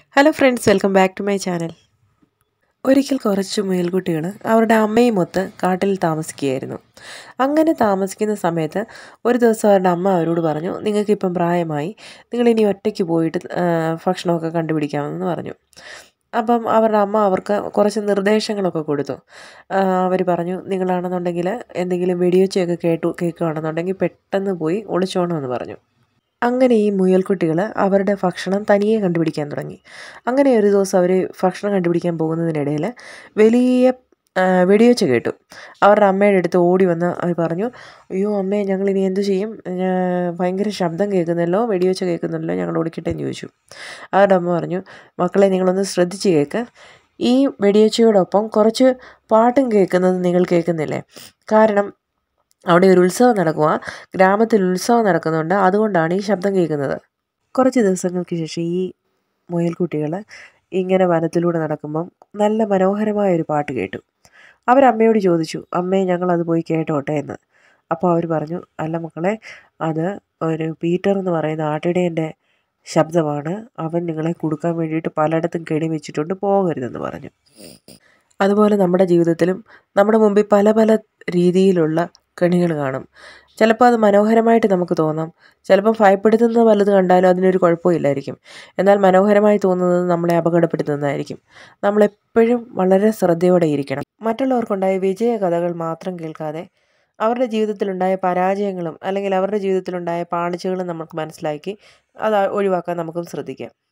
hello friends welcome back to my channel ഒരിക്കൽ കുറച്ച് മുയൽക്കുട്ടികൾ അവരുടെ അമ്മയും ഒത്ത് കാട്ടിൽ താമസിക്കുകയായിരുന്നു അങ്ങനെ താമസിക്കുന്ന സമയത്ത് ഒരു ദിവസം അവരുടെ അമ്മ അവരോട് പറഞ്ഞു നിങ്ങൾക്കിപ്പം പ്രായമായി നിങ്ങളിനി ഒറ്റയ്ക്ക് പോയിട്ട് ആ, ഭക്ഷണമൊക്കെ കണ്ടുപിടിക്കാമെന്ന് പറഞ്ഞു അപ്പം അവരുടെ അമ്മ അവർക്ക് കുറച്ച് നിർദ്ദേശങ്ങളൊക്കെ കൊടുത്തു അവർ പറഞ്ഞു നിങ്ങളാണെന്നുണ്ടെങ്കിൽ എന്തെങ്കിലും വെടിവെച്ചൊക്കെ കേട്ടു കേൾക്കുകയാണെന്നുണ്ടെങ്കിൽ പെട്ടെന്ന് പോയി ഒളിച്ചോണമെന്ന് പറഞ്ഞു അങ്ങനെ ഈ മുയൽക്കുട്ടികൾ അവരുടെ ഭക്ഷണം തനിയെ കണ്ടുപിടിക്കാൻ തുടങ്ങി അങ്ങനെ ഒരു ദിവസം അവർ ഭക്ഷണം കണ്ടുപിടിക്കാൻ പോകുന്നതിനിടയിൽ വലിയ ആ, വെടിവെച്ച് കേട്ടു അവരുടെ അമ്മയുടെ അടുത്ത് ഓടി വന്ന് അവർ പറഞ്ഞു അയ്യോ അമ്മേ ഞങ്ങൾ ഇനി എന്തു ചെയ്യും ഞാ- ഭയങ്കര ശബ്ദം കേൾക്കുന്നല്ലോ വെടിവെച്ച് കേൾക്കുന്നല്ലോ ഞങ്ങൾ ഓടിക്കട്ടെ എന്ന് ചോദിച്ചു അവരുടെ അമ്മ പറഞ്ഞു മക്കളെ നിങ്ങളൊന്ന് ശ്രദ്ധിച്ച് കേൾക്ക് ഈ വെടിവെച്ചയോടൊപ്പം കുറച്ച് പാട്ടും കേൾക്കുന്നത് നിങ്ങൾ കേൾക്കുന്നില്ലേ കാരണം അവിടെ ഒരു ഉത്സവം നടക്കുക ഗ്രാമത്തിൽ ഉത്സവം നടക്കുന്നുണ്ട് അതുകൊണ്ടാണ് ഈ ശബ്ദം കേൾക്കുന്നത് കുറച്ച് ദിവസങ്ങൾക്ക് ശേഷം ഈ മുയൽക്കുട്ടികൾ ഇങ്ങനെ വനത്തിലൂടെ നടക്കുമ്പം നല്ല മനോഹരമായ ഒരു പാട്ട് കേട്ടു അവരമ്മയോട് ചോദിച്ചു അമ്മേ ഞങ്ങളത് പോയി കേട്ടോട്ടെ എന്ന് അപ്പോൾ അവർ പറഞ്ഞു അല്ല മക്കളെ അത് ഒരു പീറ്റർ എന്ന് പറയുന്ന ആട്ടിടേൻ്റെ ശബ്ദമാണ് അവൻ നിങ്ങളെ കൊടുക്കാൻ വേണ്ടിയിട്ട് പലയിടത്തും കെണി വെച്ചിട്ടുണ്ട് പോകരുതെന്ന് പറഞ്ഞു അതുപോലെ നമ്മുടെ ജീവിതത്തിലും നമ്മുടെ മുമ്പിൽ പല പല രീതിയിലുള്ള കെണികൾ കാണും ചിലപ്പോൾ അത് മനോഹരമായിട്ട് നമുക്ക് തോന്നാം ചിലപ്പം ഭയപ്പെടുത്തുന്ന പലത് കണ്ടാലും അതിനൊരു കുഴപ്പമില്ലായിരിക്കും എന്നാൽ മനോഹരമായി തോന്നുന്നത് നമ്മളെ അപകടപ്പെടുത്തുന്നതായിരിക്കും നമ്മളെപ്പോഴും വളരെ ശ്രദ്ധയോടെ ഇരിക്കണം മറ്റുള്ളവർക്കുണ്ടായ വിജയ കഥകൾ മാത്രം കേൾക്കാതെ അവരുടെ ജീവിതത്തിലുണ്ടായ പരാജയങ്ങളും അല്ലെങ്കിൽ അവരുടെ ജീവിതത്തിലുണ്ടായ പാളിച്ചകളും നമുക്ക് മനസ്സിലാക്കി അത് ഒഴിവാക്കാൻ നമുക്കും ശ്രദ്ധിക്കാം